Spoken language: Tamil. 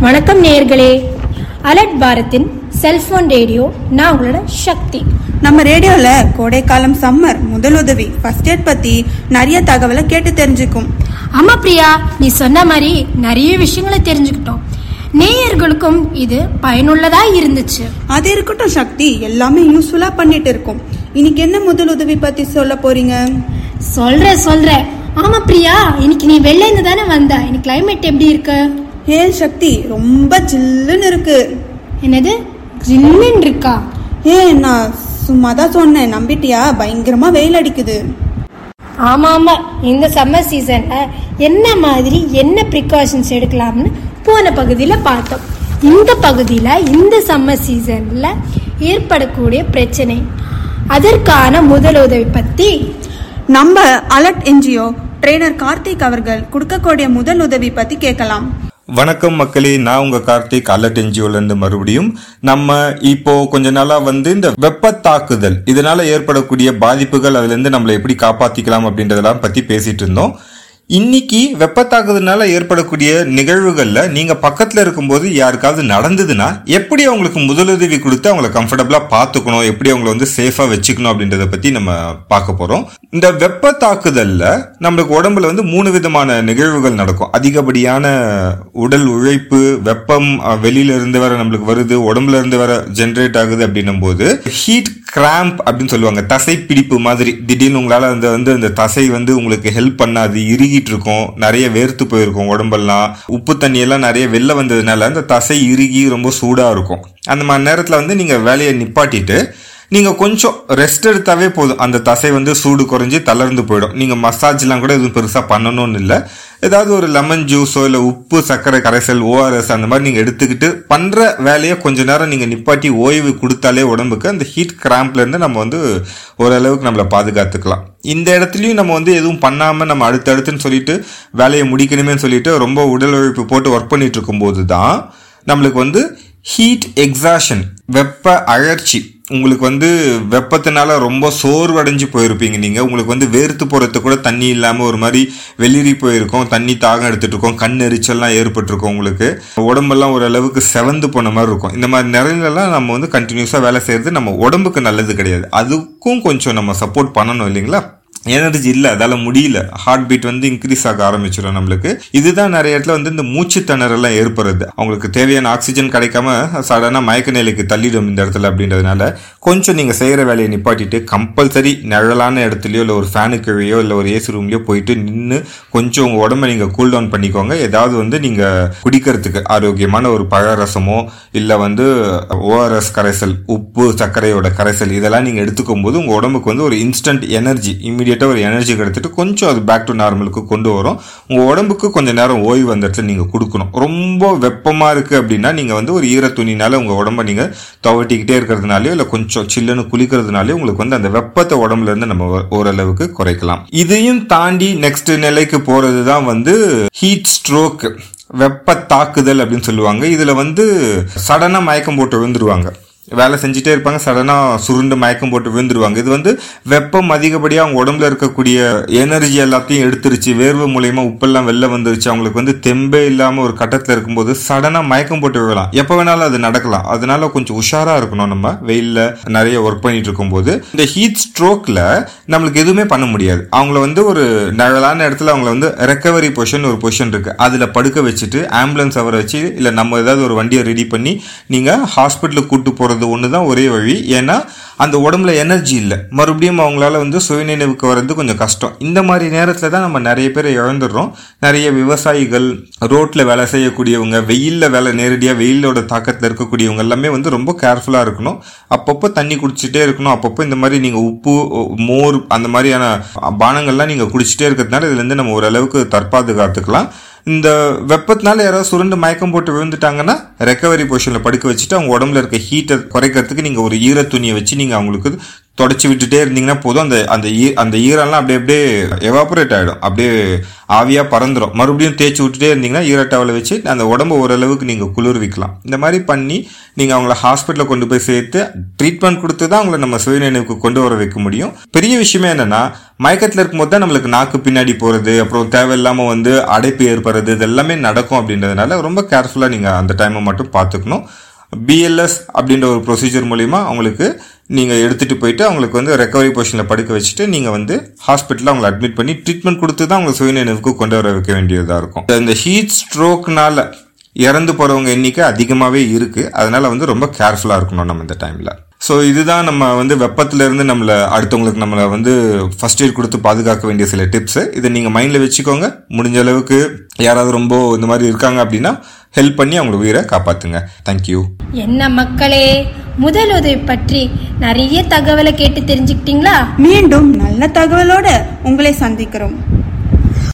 வணக்கம் நேயர்களே அலர்ட் பாரத்தின் செல்போன் ரேடியோ நான் உங்களோட சக்தி நம்ம ரேடியோல கோடைக்காலம் சம்மர் முதலுதவி ஃபர்ஸ்ட் எய்ட் பத்தி நிறைய தகவலை கேட்டு தெரிஞ்சுக்கும் ஆமா பிரியா நீ சொன்ன மாதிரி நிறைய விஷயங்களை தெரிஞ்சுக்கிட்டோம் நேயர்களுக்கும் இது பயனுள்ளதா இருந்துச்சு அது இருக்கட்டும் சக்தி எல்லாமே யூஸ்ஃபுல்லா பண்ணிட்டு இருக்கோம் இன்னைக்கு என்ன முதலுதவி பத்தி சொல்ல போறீங்க சொல்ற சொல்ற ஆமா பிரியா இன்னைக்கு நீ வெளில இருந்து தானே வந்த இன்னைக்கு கிளைமேட் எப்படி இருக்கு ஏ சக்தி ரொம்ப ஜில்லுன்னு இருக்கு என்னது ஜில்லுன்னு இருக்கா ஏ நான் சும்மா தான் சொன்னேன் நம்பிட்டியா பயங்கரமா வெயில் அடிக்குது ஆமா ஆமா இந்த சம்மர் சீசன்ல என்ன மாதிரி என்ன ப்ரிகாஷன்ஸ் எடுக்கலாம்னு போன பகுதியில பார்த்தோம் இந்த பகுதியில இந்த சம்மர் சீசன்ல ஏற்படக்கூடிய பிரச்சனை அதற்கான முதலுதவி பத்தி நம்ம அலர்ட் என்ஜிஓ ட்ரெயினர் கார்த்திக் அவர்கள் கொடுக்கக்கூடிய முதல் உதவி பத்தி கேட்கலாம் வணக்கம் மக்களே நான் உங்க கார்த்திக் அலர்ட் என்ஜிஓல இருந்து மறுபடியும் நம்ம இப்போ கொஞ்ச நாளா வந்து இந்த வெப்ப தாக்குதல் இதனால ஏற்படக்கூடிய பாதிப்புகள் அதுல இருந்து நம்மளை எப்படி காப்பாத்திக்கலாம் அப்படின்றதெல்லாம் பத்தி பேசிட்டு இருந்தோம் இன்னைக்கு வெப்ப தாக்குதல்னால ஏற்படக்கூடிய நிகழ்வுகள்ல நீங்க பக்கத்துல இருக்கும்போது யாருக்காவது நடந்ததுன்னா எப்படி அவங்களுக்கு முதலுதவி கொடுத்து அவங்கள கம்ஃபர்டபுளா பாத்துக்கணும் எப்படி அவங்கள வந்து சேஃபா வச்சுக்கணும் அப்படின்றத பத்தி நம்ம பார்க்க போறோம் இந்த வெப்ப தாக்குதல்ல நம்மளுக்கு உடம்புல வந்து மூணு விதமான நிகழ்வுகள் நடக்கும் அதிகப்படியான உடல் உழைப்பு வெப்பம் அஹ், வெளியில இருந்து வர நம்மளுக்கு வருது உடம்புல இருந்து வர ஜென்ரேட் ஆகுது அப்படின்னும் போது ஹீட் கிராம்ப் அப்படின்னு சொல்லுவாங்க தசை பிடிப்பு மாதிரி திடீர்னு உங்களால அந்த வந்து அந்த தசை வந்து உங்களுக்கு ஹெல்ப் பண்ணாது இறுகிட்டு இருக்கும் நிறைய வேர்த்து போயிருக்கும் உடம்பெல்லாம் உப்பு தண்ணி எல்லாம் நிறைய வெளில வந்ததுனால அந்த தசை இறுகி ரொம்ப சூடா இருக்கும் அந்த மாதிரி நேரத்துல வந்து நீங்க வேலையை நிப்பாட்டிட்டு நீங்க கொஞ்சம் ரெஸ்ட் எடுத்தாவே போதும் அந்த தசை வந்து சூடு குறைஞ்சி தளர்ந்து போயிடும் நீங்க மசாஜ்லாம் கூட எதுவும் பெருசா பண்ணணும்னு இல்லை ஏதாவது ஒரு லெமன் ஜூஸோ இல்லை உப்பு சர்க்கரை கரைசல் ஓஆர்எஸ் அந்த மாதிரி நீங்க எடுத்துக்கிட்டு பண்ற வேலையை கொஞ்ச நேரம் நீங்க நிப்பாட்டி ஓய்வு கொடுத்தாலே உடம்புக்கு அந்த ஹீட் கிராம்ப்ல இருந்து நம்ம வந்து ஓரளவுக்கு நம்மளை பாதுகாத்துக்கலாம் இந்த இடத்துலயும் நம்ம வந்து எதுவும் பண்ணாம நம்ம அடுத்தடுத்துன்னு சொல்லிட்டு வேலையை முடிக்கணுமேன்னு சொல்லிட்டு ரொம்ப உடல் உழைப்பு போட்டு ஒர்க் பண்ணிட்டு இருக்கும்போது தான் நம்மளுக்கு வந்து ஹீட் எக்ஸாஷன் வெப்ப அழற்சி உங்களுக்கு வந்து வெப்பத்தினால ரொம்ப சோர்வடைஞ்சு போயிருப்பீங்க நீங்க உங்களுக்கு வந்து வேர்த்து போறது கூட தண்ணி இல்லாம ஒரு மாதிரி வெளிரி போயிருக்கும் தண்ணி தாகம் எடுத்துட்டு இருக்கோம் கண் எரிச்சல்லாம் ஏற்பட்டிருக்கும் உங்களுக்கு உடம்பெல்லாம் ஓரளவுக்கு செவந்து போன மாதிரி இருக்கும் இந்த மாதிரி நிலையிலலாம் நம்ம வந்து கண்டினியூஸா வேலை செய்யறது நம்ம உடம்புக்கு நல்லது கிடையாது அதுக்கும் கொஞ்சம் நம்ம சப்போர்ட் பண்ணணும் இல்லைங்களா எனர்ஜி இல்லை அதால முடியல ஹார்ட் பீட் வந்து இன்க்ரீஸ் ஆக ஆரம்பிச்சிடும் நம்மளுக்கு இதுதான் நிறைய இடத்துல வந்து இந்த மூச்சு திணறலாம் ஏற்படுறது அவங்களுக்கு தேவையான ஆக்சிஜன் கிடைக்காம சடனாக மயக்க நிலைக்கு தள்ளிடும் இந்த இடத்துல அப்படின்றதுனால கொஞ்சம் நீங்கள் செய்கிற வேலையை நிப்பாட்டிட்டு கம்பல்சரி நிழலான இடத்துலையோ இல்லை ஒரு ஃபேனு கீழேயோ இல்லை ஒரு ஏசி ரூம்லையோ போயிட்டு நின்று கொஞ்சம் உங்கள் உடம்ப நீங்கள் கூல் டவுன் பண்ணிக்கோங்க ஏதாவது வந்து நீங்கள் குடிக்கிறதுக்கு ஆரோக்கியமான ஒரு பழ ரசமோ இல்லை வந்து ஓஆர்எஸ் கரைசல் உப்பு சர்க்கரையோட கரைசல் இதெல்லாம் நீங்கள் எடுத்துக்கும் போது உங்கள் உடம்புக்கு வந்து ஒரு இன்ஸ்டன்ட் எனர்ஜி இமீடியட்டாக ஒரு எனர்ஜி கிடைச்சிட்டு கொஞ்சம் அது பேக் டு நார்மலுக்கு கொண்டு வரும் உங்கள் உடம்புக்கு கொஞ்சம் நேரம் ஓய்வு அந்த இடத்துல நீங்கள் கொடுக்கணும் ரொம்ப வெப்பமாக இருக்குது அப்படின்னா நீங்கள் வந்து ஒரு ஈர துணினால உங்கள் உடம்ப நீங்கள் துவட்டிக்கிட்டே இருக்கிறதுனாலயோ இல்லை கொஞ்சம் சில்லுன்னு குளிக்கிறதுனாலயோ உங்களுக்கு வந்து அந்த வெப்பத்தை உடம்புல இருந்து நம்ம ஓ- ஓரளவுக்கு குறைக்கலாம் இதையும் தாண்டி நெக்ஸ்ட் நிலைக்கு போகிறது தான் வந்து ஹீட் ஸ்ட்ரோக் வெப்ப தாக்குதல் அப்படின்னு சொல்லுவாங்க இதுல வந்து சடனா மயக்கம் போட்டு விழுந்துருவாங்க வேலை செஞ்சுட்டே இருப்பாங்க சடனா சுருண்டு மயக்கம் போட்டு விழுந்துருவாங்க இது வந்து வெப்பம் அதிகப்படியா அவங்க உடம்புல இருக்கக்கூடிய எனர்ஜி எல்லாத்தையும் எடுத்துருச்சு வேர்வை மூலியமா உப்பெல்லாம் வெளில வந்துருச்சு அவங்களுக்கு வந்து தெம்பே இல்லாம ஒரு கட்டத்துல இருக்கும்போது சடனா மயக்கம் போட்டு விழலாம் எப்ப வேணாலும் அது நடக்கலாம் அதனால கொஞ்சம் உஷாரா இருக்கணும் நம்ம வெயில்ல நிறைய ஒர்க் பண்ணிட்டு இருக்கும்போது இந்த ஹீட் ஸ்ட்ரோக்ல நம்மளுக்கு எதுவுமே பண்ண முடியாது அவங்கள வந்து ஒரு நிழலான இடத்துல அவங்கள வந்து ரெக்கவரி பொசிஷன் ஒரு பொசிஷன் இருக்கு அதுல படுக்க வச்சுட்டு ஆம்புலன்ஸ் அவரை வச்சு இல்ல நம்ம ஏதாவது ஒரு வண்டியை ரெடி பண்ணி நீங்க ஹாஸ்பிட்டலுக்கு கூட்டு போறது ஒண்ணுதான் ஒரே வழி ஏன்னா அந்த உடம்புல எனர்ஜி இல்லை மறுபடியும் அவங்களால வந்து சுயநினைவுக்கு வர்றது கொஞ்சம் கஷ்டம் இந்த மாதிரி நேரத்துல தான் நம்ம நிறைய பேரை இழந்துடுறோம் நிறைய விவசாயிகள் ரோட்ல வேலை செய்யக்கூடியவங்க வெயில்ல வேலை நேரடியாக வெயிலோட தாக்கத்தில் இருக்கக்கூடியவங்க எல்லாமே வந்து ரொம்ப கேர்ஃபுல்லா இருக்கணும் அப்பப்போ தண்ணி குடிச்சிட்டே இருக்கணும் அப்பப்போ இந்த மாதிரி நீங்க உப்பு மோர் அந்த மாதிரியான பானங்கள்லாம் நீங்க குடிச்சிட்டே இருக்கிறதுனால இதுல இருந்து நம்ம ஓரளவுக்கு தற்பாதுகாத்துக்கலாம் இந்த வெப்பத்தினால யாராவது சுருண்டு மயக்கம் போட்டு விழுந்துட்டாங்கன்னா ரெக்கவரி பொசிஷன்ல படுக்க வச்சுட்டு அவங்க உடம்புல இருக்க ஹீட்டை குறைக்கிறதுக்கு நீங்க ஒரு ஈர துணியை வச்சு நீங்க அவங்களுக்கு தொடச்சி விட்டுட்டே இருந்தீங்கன்னா போதும் அந்த அந்த ஈ அந்த ஈரெல்லாம் அப்படியே அப்படியே எவாபரேட் ஆகிடும் அப்படியே ஆவியாக பறந்துடும் மறுபடியும் தேய்ச்சி விட்டுட்டே இருந்தீங்கன்னா ஈரட்டாவில் வச்சு அந்த உடம்பு ஓரளவுக்கு நீங்கள் குளிர்விக்கலாம் இந்த மாதிரி பண்ணி நீங்கள் அவங்கள ஹாஸ்பிட்டலில் கொண்டு போய் சேர்த்து ட்ரீட்மெண்ட் கொடுத்து தான் அவங்கள நம்ம சுயநினைவுக்கு கொண்டு வர வைக்க முடியும் பெரிய விஷயமே என்னன்னா மயக்கத்தில் இருக்கும்போது தான் நம்மளுக்கு நாக்கு பின்னாடி போகிறது அப்புறம் தேவையில்லாமல் வந்து அடைப்பு ஏற்படுறது இது எல்லாமே நடக்கும் அப்படின்றதுனால ரொம்ப கேர்ஃபுல்லாக நீங்கள் அந்த டைமை மட்டும் பார்த்துக்கணும் பிஎல்எஸ் அப்படின்ற ஒரு ப்ரொசீஜர் மூலிமா அவங்களுக்கு நீங்கள் எடுத்துகிட்டு போயிட்டு அவங்களுக்கு வந்து ரெக்கவரி பொசிஷனில் படுக்க வச்சுட்டு நீங்கள் வந்து ஹாஸ்பிட்டலில் அவங்களை அட்மிட் பண்ணி ட்ரீட்மெண்ட் கொடுத்து தான் அவங்களை சுயநினைவுக்கு கொண்டு வர வைக்க வேண்டியதாக இருக்கும் இந்த ஹீட் ஸ்ட்ரோக்னால இறந்து போகிறவங்க எண்ணிக்கை அதிகமாகவே இருக்குது அதனால் வந்து ரொம்ப கேர்ஃபுல்லாக இருக்கணும் நம்ம இந்த டைமில் ஸோ இதுதான் நம்ம வந்து வெப்பத்திலேருந்து நம்மளை அடுத்தவங்களுக்கு நம்மளை வந்து ஃபர்ஸ்ட் எய்ட் கொடுத்து பாதுகாக்க வேண்டிய சில டிப்ஸு இதை நீங்கள் மைண்டில் வச்சுக்கோங்க முடிஞ்ச அளவுக்கு யாராவது ரொம்ப இந்த மாதிரி இருக்காங்க அப்படின்னா ஹெல்ப் பண்ணி அவங்களோட உயிரை காப்பாற்றுங்க தேங்க்யூ என்ன மக்களே முதலுதவி பற்றி நிறைய தகவலை கேட்டு தெரிஞ்சுக்கிட்டீங்களா மீண்டும் நல்ல தகவலோட உங்களை சந்திக்கிறோம்